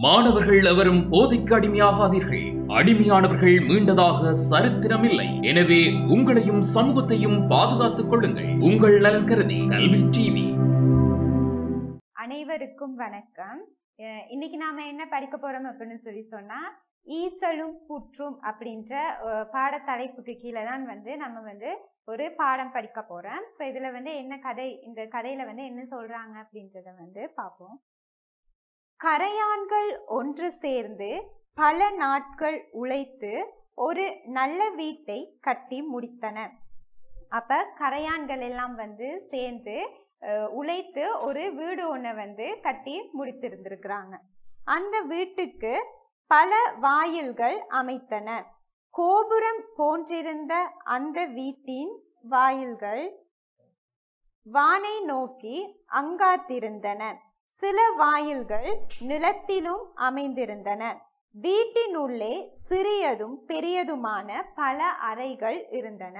மாணவர்கள் எவரும் போதைக்கு அடிமையாகாதீர்கள் அடிமையானவர்கள் மீண்டதாக சரித்திரமில்லை எனவே உங்களையும் சமூகத்தையும் பாதுகாத்துக் கொள்ளுங்கள் உங்கள் நலன் கருதி கல்வி டிவி அனைவருக்கும் வணக்கம் அஹ் இன்னைக்கு நாம என்ன படிக்க போறோம் அப்படின்னு சொல்லி சொன்னா ஈசலும் புற்றும் அப்படின்ற அஹ், பாடத்தலைப்புக்கு கீழே தான் வந்து நம்ம வந்து ஒரு பாடம் படிக்க போறோம் இப்போ இதுல வந்து என்ன கதை இந்த கதையில வந்து என்ன சொல்றாங்க அப்படின்றத வந்து பார்ப்போம் கரையான்கள் ஒன்று சேர்ந்து பல நாட்கள் உழைத்து ஒரு நல்ல வீட்டை கட்டி முடித்தன அப்ப கரையான்கள் எல்லாம் வந்து சேர்ந்து அஹ், உழைத்து ஒரு வீடு ஒன்றை வந்து கட்டி முடித்திருந்திருக்கிறாங்க அந்த வீட்டுக்கு பல வாயில்கள் அமைத்தன கோபுரம் போன்றிருந்த அந்த வீட்டின் வாயில்கள் வானை நோக்கி அங்காத்திருந்தன சில வாயில்கள் நிலத்திலும் அமைந்திருந்தன வீட்டினுள்ளே சிறியதும் பெரியதுமான பல அறைகள் இருந்தன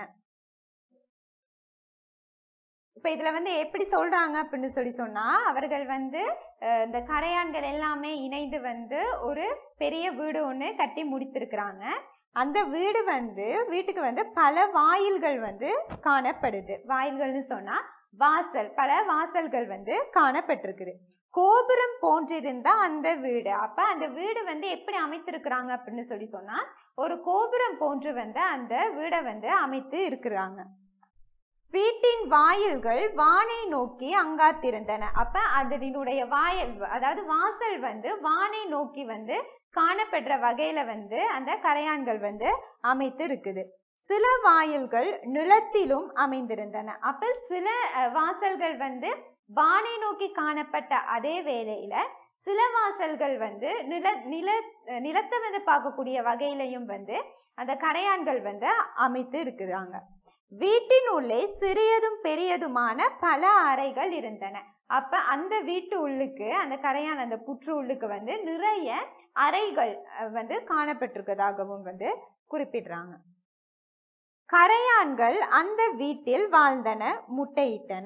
இப்ப இதுல வந்து எப்படி சொல்றாங்க அப்படின்னு சொல்லி சொன்னா அவர்கள் வந்து அஹ், இந்த கரையான்கள் எல்லாமே இணைந்து வந்து ஒரு பெரிய வீடு ஒன்று கட்டி முடித்திருக்கிறாங்க அந்த வீடு வந்து வீட்டுக்கு வந்து பல வாயில்கள் வந்து காணப்படுது வாயில்கள்னு சொன்னா வாசல் பல வாசல்கள் வந்து காணப்பட்டிருக்குது கோபுரம் போன்றிருந்த அந்த வீடு அப்ப அந்த வீடு வந்து எப்படி அமைத்திருக்கிறாங்க அப்படின்னு சொல்லி சொன்னா ஒரு கோபுரம் போன்று வந்து அந்த வீடை வந்து அமைத்து இருக்கிறாங்க வீட்டின் வாயில்கள் வானை நோக்கி அங்காத்திருந்தன அப்ப அதனுடைய வாயில் அதாவது வாசல் வந்து வானை நோக்கி வந்து காணப்படுற வகையில வந்து அந்த கரையான்கள் வந்து அமைத்து இருக்குது சில வாயில்கள் நிலத்திலும் அமைந்திருந்தன அப்ப சில அஹ், வாசல்கள் வந்து வானை நோக்கி காணப்பட்ட அதே வேளையில சில வாசல்கள் வந்து நில நில அஹ், நிலத்தை வந்து பார்க்கக்கூடிய வகையிலையும் வந்து அந்த கரையான்கள் வந்து அமைத்து இருக்கிறாங்க வீட்டின் உள்ளே சிறியதும் பெரியதுமான பல அறைகள் இருந்தன அப்ப அந்த வீட்டு உள்ளுக்கு அந்த கரையான் அந்த புற்று உள்ளுக்கு வந்து நிறைய அறைகள் அஹ், வந்து காணப்பட்டிருக்கதாகவும் வந்து குறிப்பிடுறாங்க கரையான்கள் அந்த வீட்டில் வாழ்ந்தன முட்டையிட்டன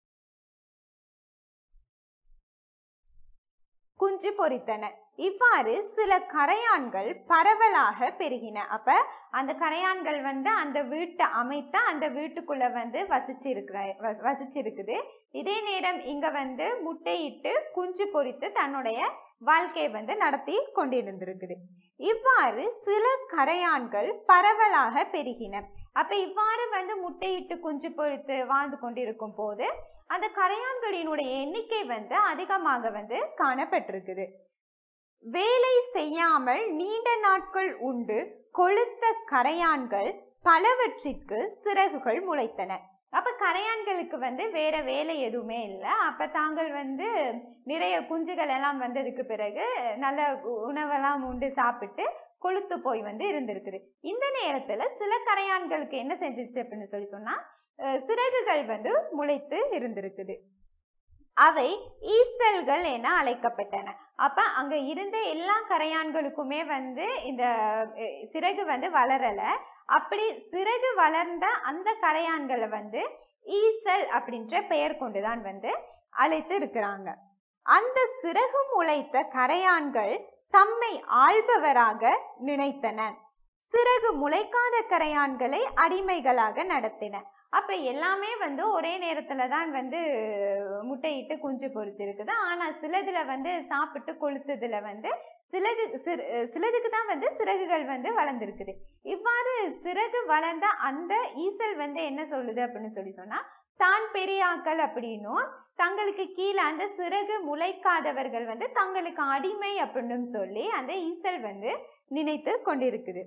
குஞ்சு பொரித்தன இவ்வாறு சில கரையான்கள் பரவலாக பெருகின அப்ப அந்த கரையான்கள் வந்து அந்த வீட்டை அமைத்த அந்த வீட்டுக்குள்ள வந்து வசிச்சு இருக்கிற வ- வசிச்சிருக்குது இதே நேரம் இங்க வந்து முட்டையிட்டு குஞ்சு பொரித்து தன்னுடைய வாழ்க்கையை வந்து நடத்தி கொண்டிருந்திருக்குது இவ்வாறு சில கரையான்கள் பரவலாக பெருகின அப்ப இவ்வாறு வந்து முட்டையிட்டு குஞ்சு பொரித்து வாழ்ந்து கொண்டிருக்கும் போது அந்த கரையான்களினுடைய எண்ணிக்கை வந்து அதிகமாக வந்து காணப்பட்டிருக்குது வேலை செய்யாமல் நீண்ட நாட்கள் உண்டு கொழுத்த கரையான்கள் பலவற்றிற்கு சிறகுகள் முளைத்தன அப்ப கரையான்களுக்கு வந்து வேற வேலை எதுவுமே இல்லை அப்ப தாங்கள் வந்து நிறைய குஞ்சுகள் எல்லாம் வந்ததுக்கு பிறகு நல்ல உ- உணவெல்லாம் உண்டு சாப்பிட்டு கொழுத்து போய் வந்து இருந்திருக்குது இந்த நேரத்துல சில கரையான்களுக்கு என்ன செஞ்சிச்சு அப்படின்னு சொல்லி சொன்னா அஹ், சிறகுகள் வந்து முளைத்து இருந்திருக்குது அவை ஈசல்கள் என அழைக்கப்பட்டன அப்ப அங்க இருந்த எல்லா கரையான்களுக்குமே வந்து இந்த அஹ், சிறகு வந்து வளரல அப்படி சிறகு வளர்ந்த அந்த கரையான்களை வந்து ஈசல் அப்படின்ற பெயர் கொண்டுதான் வந்து அழைத்து இருக்கிறாங்க அந்த சிறகு முளைத்த கரையான்கள் தம்மை ஆள்பவராக நினைத்தன சிறகு முளைக்காத கரையான்களை அடிமைகளாக நடத்தின அப்ப எல்லாமே வந்து ஒரே நேரத்துல தான் வந்து முட்டையிட்டு குஞ்சு பொரிச்சிருக்குது ஆனா சிலதுல வந்து சாப்பிட்டு கொளுத்ததுல வந்து சிலது சிறு- சிலதுக்கு தான் வந்து சிறகுகள் வந்து வளர்ந்துருக்குது இவ்வாறு சிறகு வளர்ந்த அந்த ஈசல் வந்து என்ன சொல்லுது அப்படின்னு சொல்லி சொன்னா தான் பெரியாக்கள் அப்படின்னும் தங்களுக்கு கீழே அந்த சிறகு முளைக்காதவர்கள் வந்து தங்களுக்கு அடிமை அப்படின்னு சொல்லி அந்த ஈசல் வந்து நினைத்து கொண்டிருக்குது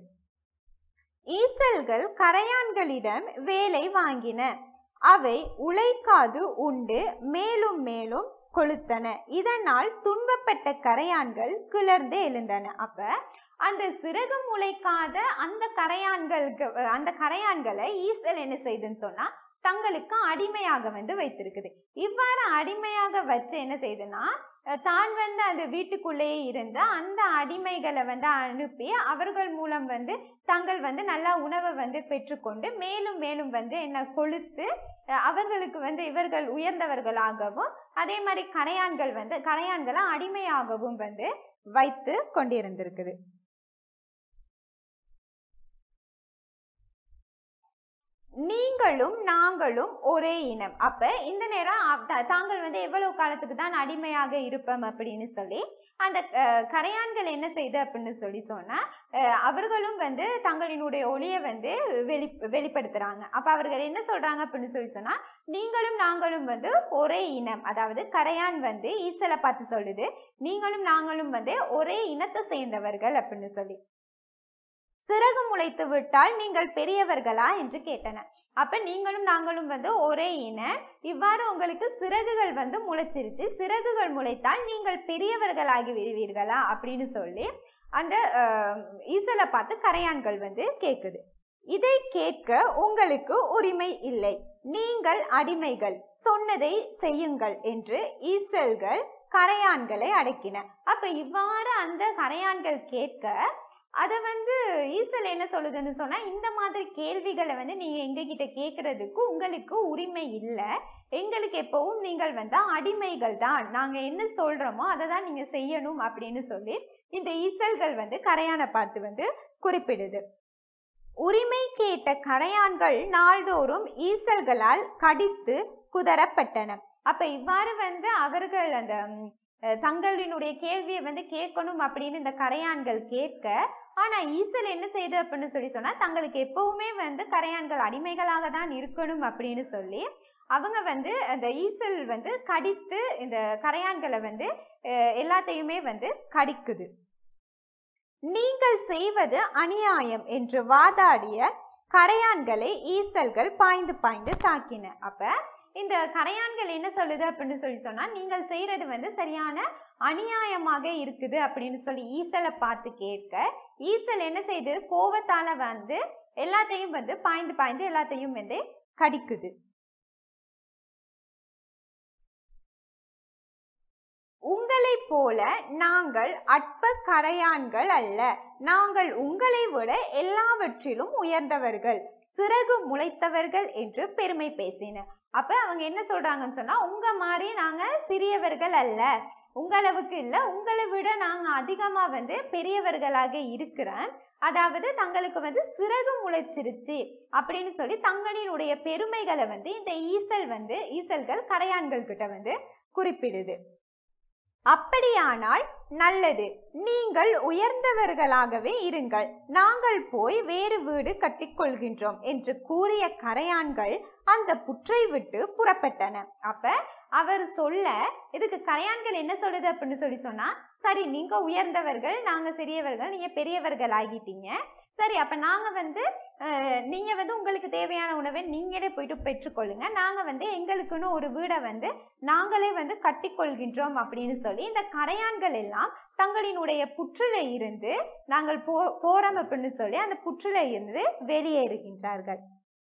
ஈசல்கள் கரையான்களிடம் வேலை வாங்கின அவை உழைக்காது உண்டு மேலும் மேலும் கொளுத்தன இதனால் துன்பப்பட்ட கரையான்கள் கிளர்ந்து எழுந்தன அப்ப அந்த சிறகு முளைக்காத அந்த கரையான்களுக்கு அந்த கரையான்களை ஈசல் என்ன செய்துன்னு சொன்னா தங்களுக்கு அடிமையாக வந்து வைத்திருக்குது இவ்வாறு அடிமையாக வச்சு என்ன செய்யுதுன்னா அஹ் தான் வந்து அந்த வீட்டுக்குள்ளேயே இருந்த அந்த அடிமைகளை வந்து அனுப்பி அவர்கள் மூலம் வந்து தங்கள் வந்து நல்லா உணவை வந்து பெற்றுக்கொண்டு மேலும் மேலும் வந்து என்ன கொளுத்து அஹ் அவர்களுக்கு வந்து இவர்கள் உயர்ந்தவர்களாகவும் அதே மாதிரி கரையான்கள் வந்து கரையான்களை அடிமையாகவும் வந்து வைத்து கொண்டிருந்திருக்குது நீங்களும் நாங்களும் ஒரே இனம் அப்ப இந்த நேரம் அ- த- தாங்கள் வந்து எவ்வளவு காலத்துக்கு தான் அடிமையாக இருப்போம் அப்படின்னு சொல்லி அந்த அஹ், கரையான்கள் என்ன செய்து அப்படின்னு சொல்லி சொன்னா அஹ், அவர்களும் வந்து தங்களினுடைய ஒளியை வந்து வெளி வெளிப்படுத்துறாங்க அப்ப அவர்கள் என்ன சொல்றாங்க அப்படின்னு சொல்லி சொன்னா நீங்களும் நாங்களும் வந்து ஒரே இனம் அதாவது கரையான் வந்து ஈசலை பார்த்து சொல்லுது நீங்களும் நாங்களும் வந்து ஒரே இனத்தை சேர்ந்தவர்கள் அப்படின்னு சொல்லி சிறகு முளைத்து விட்டால் நீங்கள் பெரியவர்களா என்று கேட்டன அப்ப நீங்களும் நாங்களும் வந்து ஒரே இன இவ்வாறு உங்களுக்கு சிறகுகள் வந்து முளைச்சிருச்சு சிறகுகள் முளைத்தால் நீங்கள் பெரியவர்களாகி விடுவீர்களா அப்படின்னு சொல்லி அந்த அஹ், ஈசலை பார்த்து கரையான்கள் வந்து கேக்குது இதை கேட்க உங்களுக்கு உரிமை இல்லை நீங்கள் அடிமைகள் சொன்னதை செய்யுங்கள் என்று ஈசல்கள் கரையான்களை அடக்கின அப்ப இவ்வாறு அந்த கரையான்கள் கேட்க அதை வந்து ஈசல் என்ன சொல்லுதுன்னு சொன்னா இந்த மாதிரி கேள்விகளை வந்து நீங்க எங்ககிட்ட கேட்கறதுக்கு உங்களுக்கு உரிமை இல்லை எங்களுக்கு எப்பவும் நீங்கள் வந்து அடிமைகள் தான் நாங்க என்ன சொல்றோமோ அதை தான் நீங்க செய்யணும் அப்படின்னு சொல்லி இந்த ஈசல்கள் வந்து கரையானை பார்த்து வந்து குறிப்பிடுது உரிமை கேட்ட கரையான்கள் நாள்தோறும் ஈசல்களால் கடித்து குதறப்பட்டன அப்ப இவ்வாறு வந்து அவர்கள் அந்த ம், அஹ், தங்களினுடைய கேள்வியை வந்து கேட்கணும் அப்படின்னு இந்த கரையான்கள் கேட்க ஆனா ஈசல் என்ன செய்யுது அப்படின்னு சொல்லி சொன்னா தங்களுக்கு எப்பவுமே வந்து கரையான்கள் அடிமைகளாக தான் இருக்கணும் அப்படின்னு சொல்லி அவங்க வந்து அந்த ஈசல் வந்து கடித்து இந்த கரையான்களை வந்து அஹ், எல்லாத்தையுமே வந்து கடிக்குது நீங்கள் செய்வது அநியாயம் என்று வாதாடிய கரையான்களை ஈசல்கள் பாய்ந்து பாய்ந்து தாக்கின அப்ப இந்த கரையான்கள் என்ன சொல்லுது அப்படின்னு சொல்லி சொன்னா நீங்கள் செய்யறது வந்து சரியான அநியாயமாக இருக்குது அப்படின்னு சொல்லி ஈசலை பார்த்து கேட்க ஈசல் என்ன செய்யுது கோவத்தால வந்து எல்லாத்தையும் வந்து பாய்ந்து பாய்ந்து எல்லாத்தையும் வந்து கடிக்குது உங்களைப் போல நாங்கள் அற்ப கரையான்கள் அல்ல நாங்கள் உங்களை விட எல்லாவற்றிலும் உயர்ந்தவர்கள் சிறகு முளைத்தவர்கள் என்று பெருமை பேசின அப்ப அவங்க என்ன சொல்றாங்கன்னு சொன்னா உங்க மாதிரி நாங்க சிறியவர்கள் அல்ல உங்களவுக்கு இல்ல உங்களை விட நாங்க அதிகமா வந்து பெரியவர்களாக இருக்கிறோம் அதாவது தங்களுக்கு வந்து சிறகு முளைச்சிருச்சு அப்படின்னு சொல்லி தங்களினுடைய பெருமைகளை வந்து இந்த ஈசல் வந்து ஈசல்கள் கரையான்கள் கிட்ட வந்து குறிப்பிடுது அப்படியானால் நல்லது நீங்கள் உயர்ந்தவர்களாகவே இருங்கள் நாங்கள் போய் வேறு வீடு கட்டிக்கொள்கின்றோம் என்று கூறிய கரையான்கள் அந்த புற்றை விட்டு புறப்பட்டன அப்ப அவர் சொல்ல இதுக்கு கரையான்கள் என்ன சொல்லுது அப்படின்னு சொல்லி சொன்னா சரி நீங்க உயர்ந்தவர்கள் நாங்க சிறியவர்கள் நீங்க பெரியவர்கள் ஆகிட்டீங்க சரி அப்ப நாங்க வந்து அஹ், நீங்க வந்து உங்களுக்கு தேவையான உணவை நீங்களே போயிட்டு பெற்றுக்கொள்ளுங்க நாங்க வந்து எங்களுக்குன்னு ஒரு வீடை வந்து நாங்களே வந்து கட்டிக்கொள்கின்றோம் அப்படின்னு சொல்லி இந்த கரையான்கள் எல்லாம் தங்களினுடைய புற்றில இருந்து நாங்கள் போ போறோம் அப்படின்னு சொல்லி அந்த புற்றில இருந்து வெளியேறுகின்றார்கள்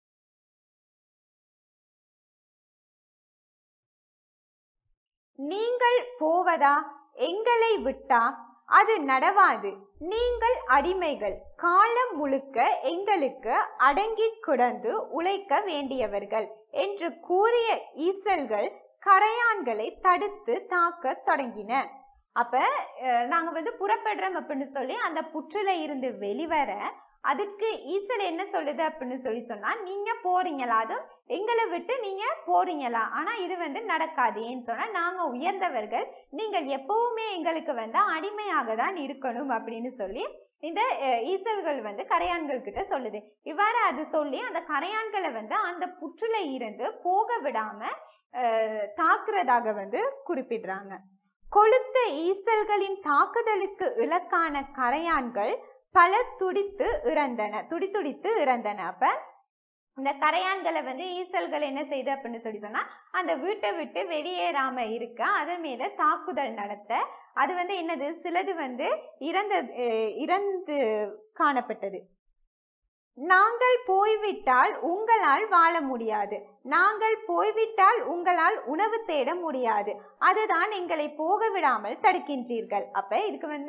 நீங்கள் போவதா எங்களை விட்டா அது நடவாது நீங்கள் அடிமைகள் காலம் முழுக்க எங்களுக்கு அடங்கி கிடந்து உழைக்க வேண்டியவர்கள் என்று கூறிய ஈசல்கள் கரையான்களை தடுத்து தாக்க தொடங்கின அப்ப அஹ், நாங்க வந்து புறப்படுறோம் அப்படின்னு சொல்லி அந்த புற்றுல இருந்து வெளிவர அதுக்கு ஈசல் என்ன சொல்லுது அப்படின்னு சொல்லி சொன்னா நீங்க போறீங்களா அதுவும் எங்களை விட்டு நீங்க போறீங்களா ஆனா இது வந்து நடக்காது ஏன்னு சொன்னா நாங்க உயர்ந்தவர்கள் நீங்கள் எப்பவுமே எங்களுக்கு வந்து அடிமையாக தான் இருக்கணும் அப்படின்னு சொல்லி இந்த அஹ், ஈசல்கள் வந்து கரையான்கள் கிட்ட சொல்லுது இவ்வாறு அது சொல்லி அந்த கரையான்களை வந்து அந்த புற்றுல இருந்து போக விடாம அஹ், தாக்குறதாக வந்து குறிப்பிடுறாங்க கொளுத்த ஈசல்களின் தாக்குதலுக்கு இலக்கான கரையான்கள் பல துடித்து இறந்தன துடித்துடித்து இறந்தன அப்ப இந்த கரையான்களை வந்து ஈசல்கள் என்ன செய்யுது அப்படின்னு சொல்லி சொன்னா அந்த வீட்டை விட்டு வெளியேறாம இருக்க அது மேல தாக்குதல் நடத்த அது வந்து என்னது சிலது வந்து இறந்த அஹ் இறந்து காணப்பட்டது நாங்கள் போய்விட்டால் உங்களால் வாழ முடியாது நாங்கள் போய்விட்டால் உங்களால் உணவு தேட முடியாது அதுதான் எங்களை போக விடாமல் தடுக்கின்றீர்கள் அப்ப இதுக்கு வந்து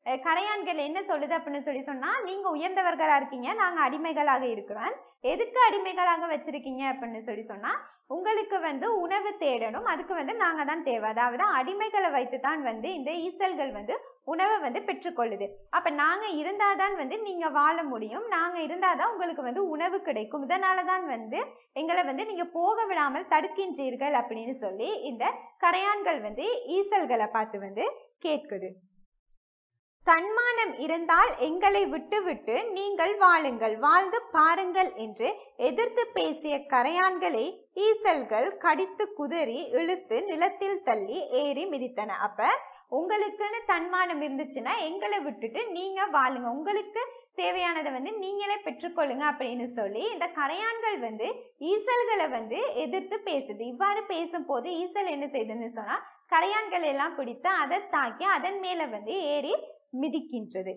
அஹ், கரையான்கள் என்ன சொல்லுது அப்படின்னு சொல்லி சொன்னா நீங்க உயர்ந்தவர்களா இருக்கீங்க நாங்க அடிமைகளாக இருக்கிறோம் எதுக்கு அடிமைகளாக வச்சிருக்கீங்க அப்படின்னு சொல்லி சொன்னா உங்களுக்கு வந்து உணவு தேடணும் அதுக்கு வந்து நாங்க தான் தேவை அதாவது அடிமைகளை வைத்து தான் வந்து இந்த ஈசல்கள் வந்து உணவை வந்து பெற்றுக்கொள்ளுது அப்ப நாங்க இருந்தாதான் வந்து நீங்க வாழ முடியும் நாங்க இருந்தாதான் உங்களுக்கு வந்து உணவு கிடைக்கும் இதனால தான் வந்து எங்களை வந்து நீங்க போக விடாமல் தடுக்கின்றீர்கள் அப்படின்னு சொல்லி இந்த கரையான்கள் வந்து ஈசல்களை பார்த்து வந்து கேட்குது தன்மானம் இருந்தால் எங்களை விட்டுவிட்டு நீங்கள் வாழுங்கள் வாழ்ந்து பாருங்கள் என்று எதிர்த்து பேசிய கரையான்களை ஈசல்கள் கடித்து குதறி இழுத்து நிலத்தில் தள்ளி ஏறி மிதித்தன அப்ப உங்களுக்குன்னு தன்மானம் இருந்துச்சுன்னா எங்களை விட்டுட்டு நீங்க வாழுங்க உங்களுக்கு தேவையானதை வந்து நீங்களே பெற்றுக்கொள்ளுங்க அப்படின்னு சொல்லி இந்த கரையான்கள் வந்து ஈசல்களை வந்து எதிர்த்து பேசுது இவ்வாறு பேசும்போது ஈசல் என்ன செய்யுதுன்னு சொன்னா கரையான்கள் எல்லாம் பிடித்து அதை தாக்கி அதன் மேல வந்து ஏறி மிதிக்கின்றது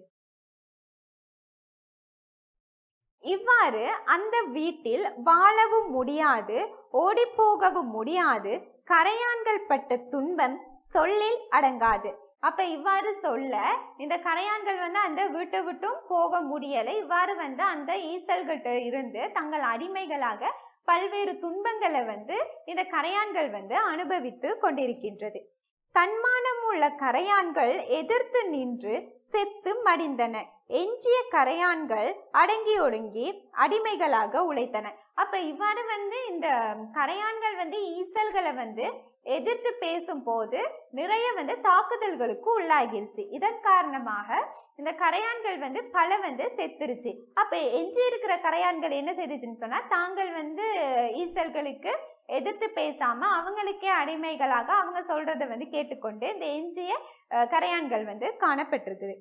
இவ்வாறு அந்த வீட்டில் வாழவும் முடியாது ஓடிப்போகவும் முடியாது கரையான்கள் பட்ட துன்பம் சொல்லில் அடங்காது அப்ப இவ்வாறு சொல்ல இந்த கரையான்கள் வந்து அந்த வீட்டை விட்டும் போக முடியலை இவ்வாறு வந்து அந்த ஈசல்கிட்ட இருந்து தங்கள் அடிமைகளாக பல்வேறு துன்பங்களை வந்து இந்த கரையான்கள் வந்து அனுபவித்து கொண்டிருக்கின்றது தன்மானம் உள்ள கரையான்கள் எதிர்த்து நின்று செத்து மடிந்தன எஞ்சிய கரையான்கள் அடங்கி ஒடுங்கி அடிமைகளாக உழைத்தன அப்ப இவ்வாறு வந்து இந்த கரையான்கள் வந்து ஈசல்களை வந்து எதிர்த்து பேசும்போது நிறைய வந்து தாக்குதல்களுக்கு உள்ளாகிருச்சு இதன் காரணமாக இந்த கரையான்கள் வந்து பல வந்து செத்துருச்சு அப்ப எஞ்சி இருக்கிற கரையான்கள் என்ன செய்துச்சுன்னு சொன்னா தாங்கள் வந்து ஈசல்களுக்கு எதிர்த்து பேசாம அவங்களுக்கே அடிமைகளாக அவங்க சொல்றதை வந்து கேட்டுக்கொண்டு இந்த எஞ்சிய அஹ், கரையான்கள் வந்து காணப்பட்டிருக்குது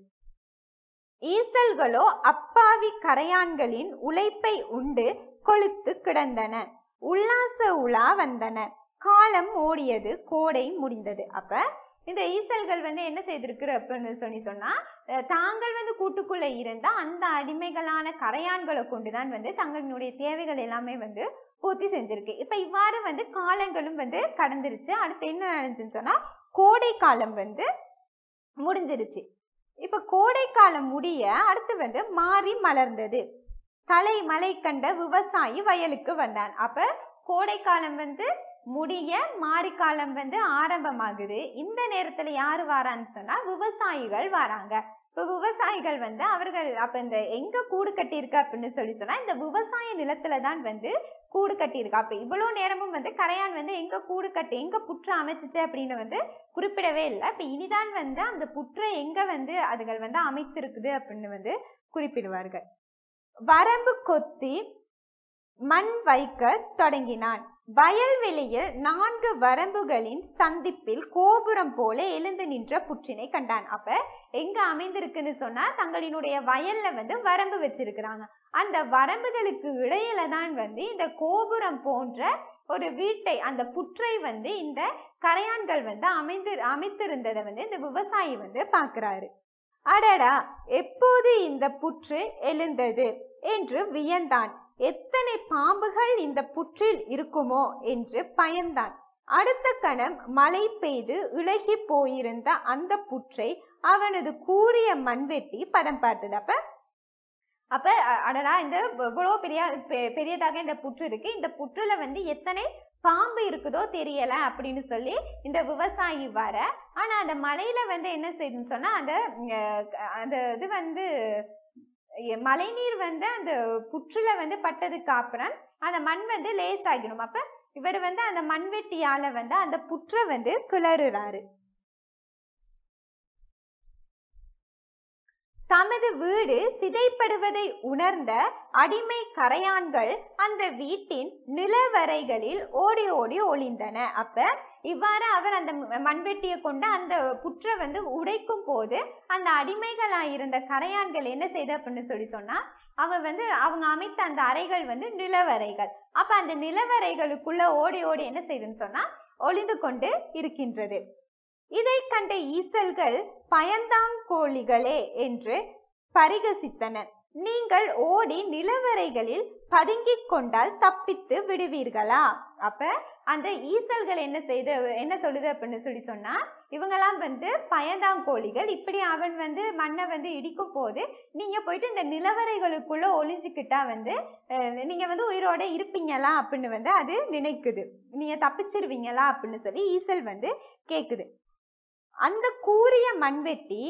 ஈசல்களோ அப்பாவி கரையான்களின் உழைப்பை உண்டு கொழுத்து கிடந்தன உல்லாச உலா வந்தன காலம் ஓடியது கோடை முடிந்தது அப்ப இந்த ஈசல்கள் வந்து என்ன செய்திருக்கு அப்படின்னு சொல்லி சொன்னா அஹ், தாங்கள் வந்து கூட்டுக்குள்ள இருந்த அந்த அடிமைகளான கரையான்களை கொண்டுதான் வந்து தங்களுடைய தேவைகள் எல்லாமே வந்து பூர்த்தி செஞ்சிருக்கு இப்ப இவ்வாறு வந்து காலங்களும் வந்து கடந்துருச்சு அடுத்து என்ன நடந்துச்சுன்னு சொன்னா கோடை காலம் வந்து முடிஞ்சிருச்சு இப்ப கோடை காலம் முடிய அடுத்து வந்து மாறி மலர்ந்தது தலை மலை கண்ட விவசாயி வயலுக்கு வந்தான் அப்ப கோடை காலம் வந்து முடிய மாரி காலம் வந்து ஆரம்பமாகுது இந்த நேரத்துல யாரு வாரான்னு சொன்னா விவசாயிகள் வராங்க இப்ப விவசாயிகள் வந்து அவர்கள் அப்ப இந்த எங்க கூடு கட்டியிருக்கு அப்படின்னு சொல்லி சொன்னா இந்த விவசாய நிலத்துல தான் வந்து கூடு கட்டியிருக்கு அப்ப இவ்வளவு நேரமும் வந்து கரையான் வந்து எங்க கூடு கட்டி எங்க புற்று அமைச்சிச்சு அப்படின்னு வந்து குறிப்பிடவே இல்லை இப்ப இனிதான் வந்து அந்த புற்றை எங்க வந்து அதுகள் வந்து அமைத்திருக்குது அப்படின்னு வந்து குறிப்பிடுவார்கள் வரம்பு கொத்தி மண் வைக்க தொடங்கினான் வயல்வெளியில் நான்கு வரம்புகளின் சந்திப்பில் கோபுரம் போல எழுந்து நின்ற புற்றினை கண்டான் அப்ப எங்க அமைந்திருக்குன்னு சொன்னா தங்களினுடைய வயல்ல வந்து வரம்பு வச்சிருக்கிறாங்க அந்த வரம்புகளுக்கு இடையில தான் வந்து இந்த கோபுரம் போன்ற ஒரு வீட்டை அந்த புற்றை வந்து இந்த கரையான்கள் வந்து அமைந்து அமைத்திருந்ததை வந்து இந்த விவசாயி வந்து பார்க்கிறாரு அடடா எப்போது இந்த புற்று எழுந்தது என்று வியந்தான் எத்தனை பாம்புகள் இந்த புற்றில் இருக்குமோ என்று பயந்தான் அடுத்த கணம் மழை பெய்து இளகி போயிருந்த அந்த புற்றை அவனது கூரிய மண்வெட்டி பதம் பார்த்தது அப்ப அப்ப அ- அடடா இந்த இவ்வளோ பெரிய பெ- பெரியதாக இந்த புற்று இருக்கு இந்த புற்றுல வந்து எத்தனை பாம்பு இருக்குதோ தெரியல அப்படின்னு சொல்லி இந்த விவசாயி வர ஆனா அந்த மலையில வந்து என்ன செய்யுதுன்னு சொன்னா அந்த அஹ், அந்த இது வந்து எ- மழைநீர் வந்து அந்த புற்றுல வந்து பட்டதுக்கு அப்புறம் அந்த மண் வந்து லேசாகிடும் அப்ப இவர் வந்து அந்த மண்வெட்டியால வந்து அந்த புற்றை வந்து கிளறுறாரு தமது வீடு சிதைப்படுவதை உணர்ந்த அடிமை கரையான்கள் அந்த வீட்டின் நிலவரைகளில் ஓடி ஓடி ஒளிந்தன அப்ப இவ்வாறு அவர் அந்த ம- மண்வெட்டியை கொண்டு அந்த புற்றை வந்து உடைக்கும் போது அந்த அடிமைகளாயிருந்த கரையான்கள் என்ன செய்து அப்படின்னு சொல்லி சொன்னா அவ வந்து அவங்க அமைத்த அந்த அறைகள் வந்து நிலவரைகள் அப்ப அந்த நிலவரைகளுக்குள்ள ஓடி ஓடி என்ன செய்யுதுன்னு சொன்னா ஒளிந்து கொண்டு இருக்கின்றது இதை கண்ட ஈசல்கள் பயந்தாங்கோழிகளே என்று பரிகசித்தன நீங்கள் ஓடி நிலவரைகளில் பதுங்கிக் கொண்டால் தப்பித்து விடுவீர்களா அப்ப அந்த ஈசல்கள் என்ன செய்து என்ன சொல்லுது அப்படின்னு சொல்லி சொன்னா இவங்கெல்லாம் வந்து பயந்தாங்கோழிகள் இப்படி அவன் வந்து மண்ணை வந்து இடிக்கும் போது நீங்க போயிட்டு இந்த நிலவரைகளுக்குள்ள ஒளிஞ்சுக்கிட்டா வந்து அஹ், நீங்க வந்து உயிரோட இருப்பீங்களா அப்படின்னு வந்து அது நினைக்குது நீங்க தப்பிச்சிருவீங்களா அப்படின்னு சொல்லி ஈசல் வந்து கேக்குது அந்த கூரிய மண்வெட்டி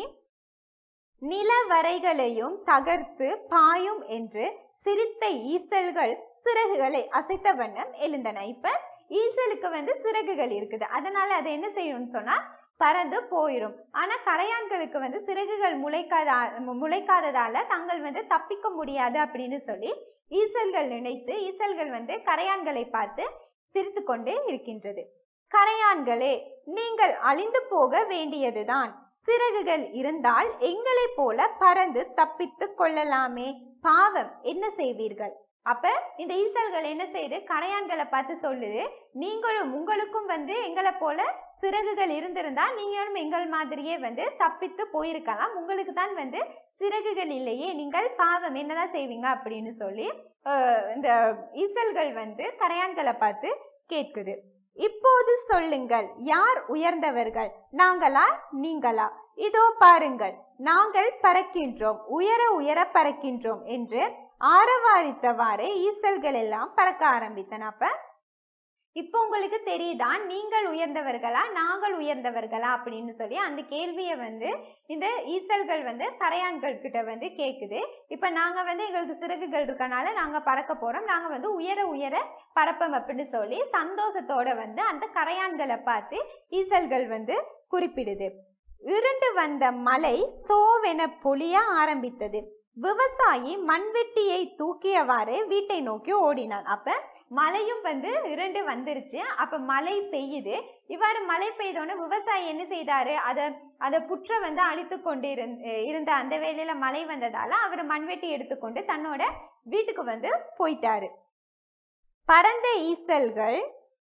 நிலவரைகளையும் தகர்த்து பாயும் என்று சிரித்த ஈசல்கள் சிறகுகளை அசைத்த வண்ணம் எழுந்தன இப்ப ஈசலுக்கு வந்து சிறகுகள் இருக்குது அதனால அது என்ன செய்யும்னு சொன்னா பறந்து போயிடும் ஆனா கரையான்களுக்கு வந்து சிறகுகள் முளைக்காத முளைக்காததால தாங்கள் வந்து தப்பிக்க முடியாது அப்படின்னு சொல்லி ஈசல்கள் நினைத்து ஈசல்கள் வந்து கரையான்களை பார்த்து சிரித்து கொண்டே இருக்கின்றது கரையான்களே நீங்கள் அழிந்து போக வேண்டியதுதான் சிறகுகள் இருந்தால் எங்களைப் போல பறந்து தப்பித்து கொள்ளலாமே பாவம் என்ன செய்வீர்கள் அப்ப இந்த ஈசல்கள் என்ன செய்யுது கரையான்களை பார்த்து சொல்லுது நீங்களும் உங்களுக்கும் வந்து எங்களை போல சிறகுகள் இருந்திருந்தா நீங்களும் எங்கள் மாதிரியே வந்து தப்பித்து போயிருக்கலாம் உங்களுக்கு தான் வந்து சிறகுகள் இல்லையே நீங்கள் பாவம் என்னதான் செய்வீங்க அப்படின்னு சொல்லி அஹ், இந்த ஈசல்கள் வந்து கரையான்களை பார்த்து கேட்குது இப்போது சொல்லுங்கள் யார் உயர்ந்தவர்கள் நாங்களா நீங்களா இதோ பாருங்கள் நாங்கள் பறக்கின்றோம் உயர உயர பறக்கின்றோம் என்று ஆரவாரித்தவாறு ஈசல்கள் எல்லாம் பறக்க ஆரம்பித்தன அப்ப இப்போ உங்களுக்கு தெரியுதா நீங்கள் உயர்ந்தவர்களா நாங்கள் உயர்ந்தவர்களா அப்படின்னு சொல்லி அந்த கேள்வியை வந்து இந்த ஈசல்கள் வந்து கரையான்கள் கிட்ட வந்து கேக்குது இப்ப நாங்க வந்து எங்களுக்கு சிறகுகள் இருக்கனால நாங்க பறக்க போறோம் நாங்க வந்து உயர உயர பறப்போம் அப்படின்னு சொல்லி சந்தோஷத்தோட வந்து அந்த கரையான்களை பார்த்து ஈசல்கள் வந்து குறிப்பிடுது இருண்டு வந்த மலை சோவென பொழிய ஆரம்பித்தது விவசாயி மண்வெட்டியை தூக்கியவாறே வீட்டை நோக்கி ஓடினான் அப்ப மழையும் வந்து இரண்டு வந்துருச்சு அப்ப மழை பெய்யுது இவ்வாறு மழை பெய்தோன்னே விவசாயி என்ன செய்தாரு அதை அதை புற்றை வந்து அழித்து கொண்டு இருந்த இருந்த அந்த வேளையில மழை வந்ததால அவர் மண்வெட்டி எடுத்துக்கொண்டு தன்னோட வீட்டுக்கு வந்து போயிட்டாரு பரந்த ஈசல்கள்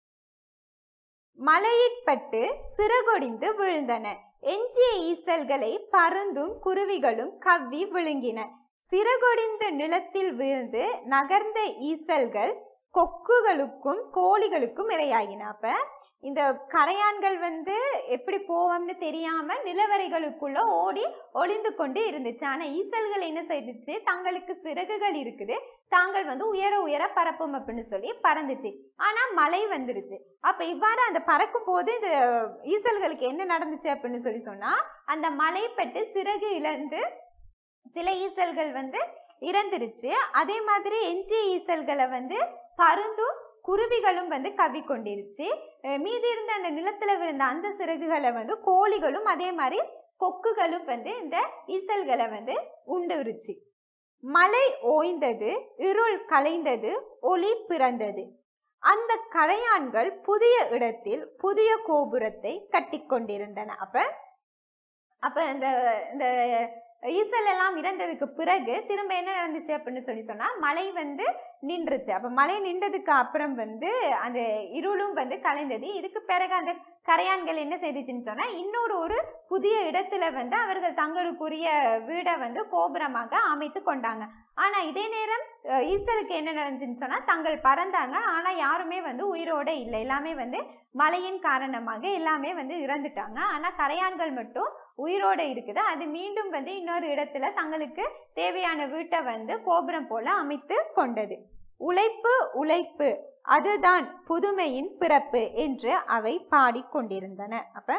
மலையிற்பட்டு சிறகொடிந்து விழுந்தன எஞ்சிய ஈசல்களை பருந்தும் குருவிகளும் கவ்வி விழுங்கின சிறகொடிந்த நிலத்தில் விழுந்து நகர்ந்த ஈசல்கள் கொக்குகளுக்கும் கோழிகளுக்கும் இரையாகின அப்ப இந்த கரையான்கள் வந்து எப்படி போவோம்னு தெரியாம நிலவரைகளுக்குள்ள ஓடி ஒளிந்து கொண்டு இருந்துச்சு ஆனா ஈசல்கள் என்ன செய்துச்சு தங்களுக்கு சிறகுகள் இருக்குது தாங்கள் வந்து உயர உயர பறப்போம் அப்படின்னு சொல்லி பறந்துச்சு ஆனா மழை வந்துருச்சு அப்ப இவ்வாறு அந்த பறக்கும் போது இந்த ஈசல்களுக்கு என்ன நடந்துச்சு அப்படின்னு சொல்லி சொன்னா அந்த மழை பட்டு சிறகு இழந்து சில ஈசல்கள் வந்து இறந்துருச்சு அதே மாதிரி எஞ்சிய ஈசல்களை வந்து பருந்தும் குருவிகளும் வந்து கவி கொண்டிருச்சு அஹ் மீதி இருந்த அந்த நிலத்துல விழுந்த அந்த சிறகுகளை வந்து கோழிகளும் அதே மாதிரி கொக்குகளும் வந்து இந்த ஈசல்களை வந்து உண்டுருச்சு மழை ஓய்ந்தது இருள் கலைந்தது ஒளி பிறந்தது அந்த கரையான்கள் புதிய இடத்தில் புதிய கோபுரத்தை கட்டிக்கொண்டிருந்தன அப்ப அப்ப இந்த இந்த ஈசல் எல்லாம் இறந்ததுக்கு பிறகு திரும்ப என்ன நடந்துச்சு அப்படின்னு சொல்லி சொன்னா மழை வந்து நின்றுச்சு அப்ப மழை நின்றதுக்கு அப்புறம் வந்து அந்த இருளும் வந்து கலைந்தது இதுக்கு பிறகு அந்த கரையான்கள் என்ன செய்துச்சுன்னு சொன்னா இன்னொரு ஒரு புதிய இடத்துல வந்து அவர்கள் தங்களுக்குரிய வீடை வந்து கோபுரமாக அமைத்து கொண்டாங்க ஆனா இதே நேரம் அஹ், ஈசலுக்கு என்ன நடந்துச்சுன்னு சொன்னா தங்கள் பறந்தாங்க ஆனா யாருமே வந்து உயிரோட இல்லை எல்லாமே வந்து மழையின் காரணமாக எல்லாமே வந்து இறந்துட்டாங்க ஆனா கரையான்கள் மட்டும் உயிரோட இருக்குது அது மீண்டும் வந்து இன்னொரு இடத்துல தங்களுக்கு தேவையான வீட்டை வந்து கோபுரம் போல அமைத்து கொண்டது உழைப்பு உழைப்பு அதுதான் புதுமையின் பிறப்பு என்று அவை பாடிக்கொண்டிருந்தன அப்ப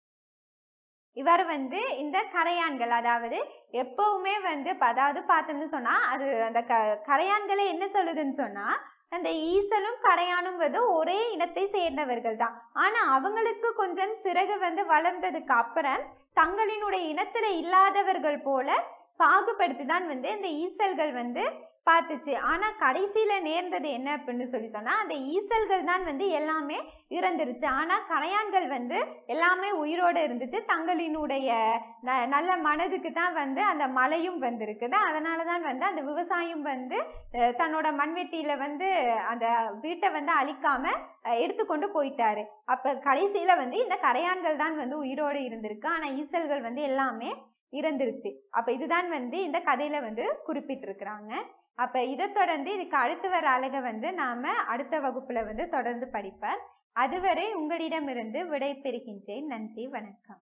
இவர் வந்து இந்த கரையான்கள் அதாவது எப்பவுமே வந்து இப்ப அதாவது பார்த்தோம்னு சொன்னா அது அந்த க கரையான்களை என்ன சொல்லுதுன்னு சொன்னா அந்த ஈசலும் கரையானும் வந்து ஒரே இனத்தை சேர்ந்தவர்கள் தான் ஆனா அவங்களுக்கு கொஞ்சம் சிறகு வந்து வளர்ந்ததுக்கு அப்புறம் தங்களினுடைய இனத்துல இல்லாதவர்கள் போல பாகுபடுத்தி தான் வந்து இந்த ஈசல்கள் வந்து பார்த்துச்சு ஆனா கடைசியில நேர்ந்தது என்ன அப்படின்னு சொல்லி சொன்னா அந்த ஈசல்கள் தான் வந்து எல்லாமே இறந்துருச்சு ஆனா கரையான்கள் வந்து எல்லாமே உயிரோட இருந்துச்சு தங்களினுடைய ந- நல்ல மனதுக்கு தான் வந்து அந்த மழையும் வந்திருக்குது அதனால தான் வந்து அந்த விவசாயம் வந்து அஹ், தன்னோட மண்வெட்டியில வந்து அந்த வீட்டை வந்து அழிக்காம அஹ், எடுத்துக்கொண்டு போயிட்டாரு அப்ப கடைசியில வந்து இந்த கரையான்கள் தான் வந்து உயிரோடு இருந்திருக்கு ஆனா ஈசல்கள் வந்து எல்லாமே இறந்துருச்சு அப்ப இதுதான் வந்து இந்த கதையில வந்து குறிப்பிட்டிருக்கிறாங்க அப்ப இதை தொடர்ந்து இதுக்கு அடுத்து வர அழகை வந்து நாம அடுத்த வகுப்புல வந்து தொடர்ந்து படிப்பேன் அதுவரை உங்களிடமிருந்து விடை பெறுகின்றேன் நன்றி வணக்கம்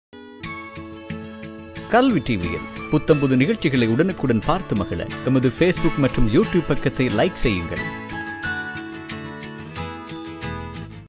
கல்வி டிவியில் புத்தம்புது நிகழ்ச்சிகளை உடனுக்குடன் பார்த்து மகிழ எமது ஃபேஸ்புக் மற்றும் யூடியூப் பக்கத்தை லைக் செய்யுங்கள்